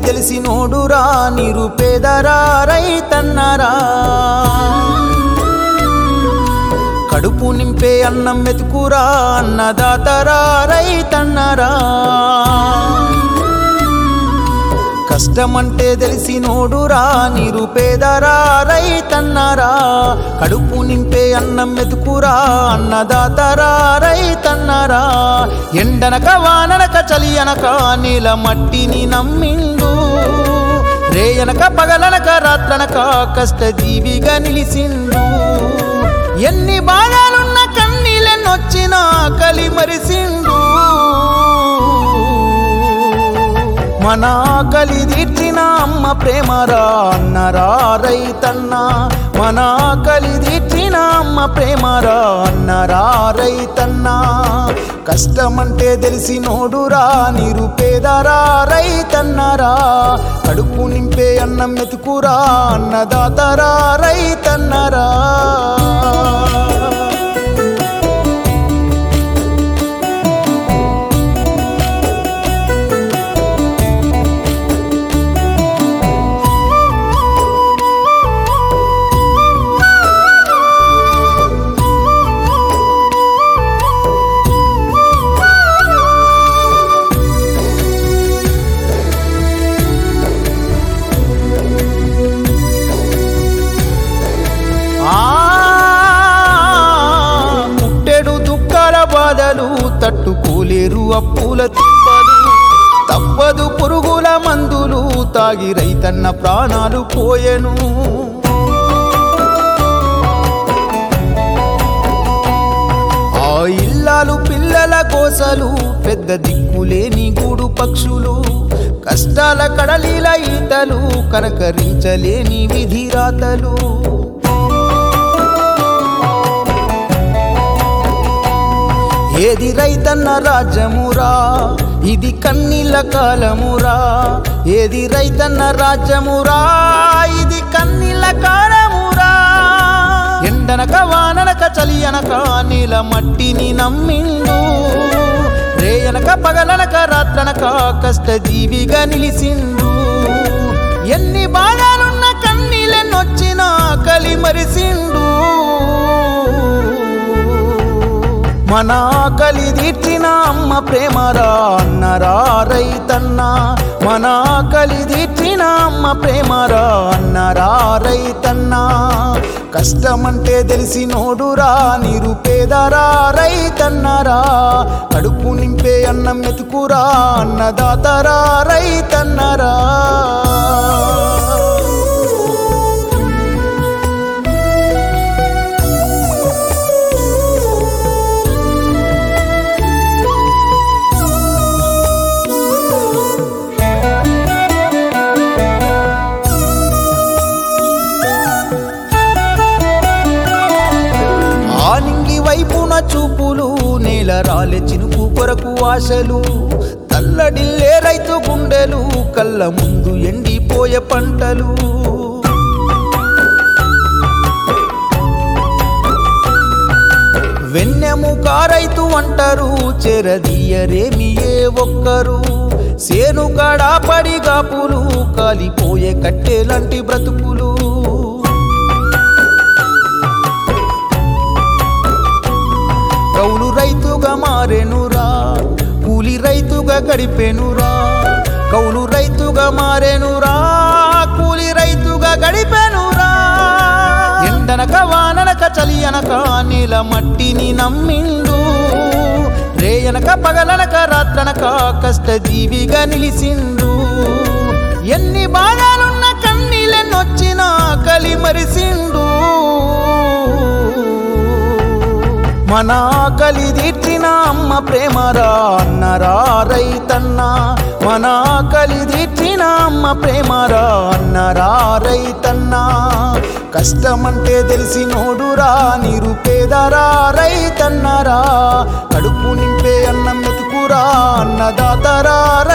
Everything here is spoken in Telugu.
తెలిసినోడురా నిరుపేదరా రైతన్నరా కడుపు నింపే అన్నం మెతుకురా అన్నదాతరా రైతన్నరా కష్టమంటే తెలిసినోడురా నిరుపేదరా రైతన్నరా కడుపు నింపే అన్నం మెతుకురా అన్నదాతరా రైతన్నరా ఎండనక వాననక చలి అనక నీల మట్టిని నమ్మిండు రేయనక పగలనక రాత్రనక కష్టజీవిగా నిలిసిండు ఎన్ని బాధలున్న కన్నీళ్ళెన్నొచ్చినా కలి మరిసిండు మన ఆకలి తీర్చిన అమ్మ ప్రేమరా అన్నరా రైతన్న మన ఆకలి తీర్చిన అమ్మ ప్రేమరా అన్నరా రైతన్న కష్టమంటే తెలిసినోడురా నిరుపేదరా రైతన్నరా కడుపు నింపే అన్నం మెతుకురా అన్నదాతరా రైతన్నరా ఆ ముట్టెడు దుఃఖాల బాధలు తట్టుకోలేరు అప్పుల తిప్పలు తప్పదు పురుగుల మందులు తాగి రైతన్న ప్రాణాలు పోయెను ఆ ఇల్లాలు పిల్లల కోసలు పెద్ద దిక్కులేని గూడు పక్షులు కష్టాల కడలిల ఈతలు కనకరించలేని విధిరాతలు ఏది రైతన్న రాజ్యమురా ఇది కన్నీళ్ళ కాలమురా ఏది రైతన్న రాజ్యమురా ఇది కన్నీళ్ళ కాలమురా ఎండనక వాననక చలి అనక నీల మట్టిని నమ్మిండు రేయనక పగలనక రాత్రనక కష్టజీవిగా నిలిసిండు ఎన్ని బాధలున్న కన్నీళ్ళెన్నొచ్చినా కలి మరిసిండు మన ఆకలి తీర్చిన అమ్మ ప్రేమరా అన్నరా రైతన్న మన ఆకలి తీర్చిన అమ్మ ప్రేమరా అన్నరా రైతన్న కష్టమంటే తెలిసినోడురా నిరుపేదరా రైతన్నరా కడుపు నింపే అన్నం మెతుకురా అన్నదాతరా రైతన్నరా ఆనింగి వైపున చూపులు నేల రాలే చినుకు కొరకు ఆశలు తల్లడిల్లే రైతు గుండెలు కళ్ళ ముందు ఎండిపోయే పంటలు వెన్నెము కారైతు అంటారు చెరదీయరేమి ఏ ఒక్కరు సేను కాడా పడి గాపులు కాలిపోయే కట్టెలాంటి బ్రతుకులు కౌలు రైతుగా మారెనురా కూలి రైతుగా గడిపెనురా కౌలు రైతుగా మారెనురా కూలి రైతుగా గడిపెనురా ఎండనక వాననక చలి అనక నీల మట్టిని నమ్మిండు రేయనక పగలనక రాత్రనక కష్టజీవిగా నిలిసిండు ఎన్ని బాధలున్న కన్నీళ్ళెన్నొచ్చినా కలి మరిసిండు మన ఆకలి తీర్చిన అమ్మ ప్రేమరా అన్నరా రైతన్న మన ఆకలి తీర్చిన అమ్మ ప్రేమరా అన్నరా రైతన్న కష్టమంటే తెలిసినోడురా నిరుపేదరా రైతన్నరా కడుపు నింపే అన్నం మెతుకురా అన్నదాతరా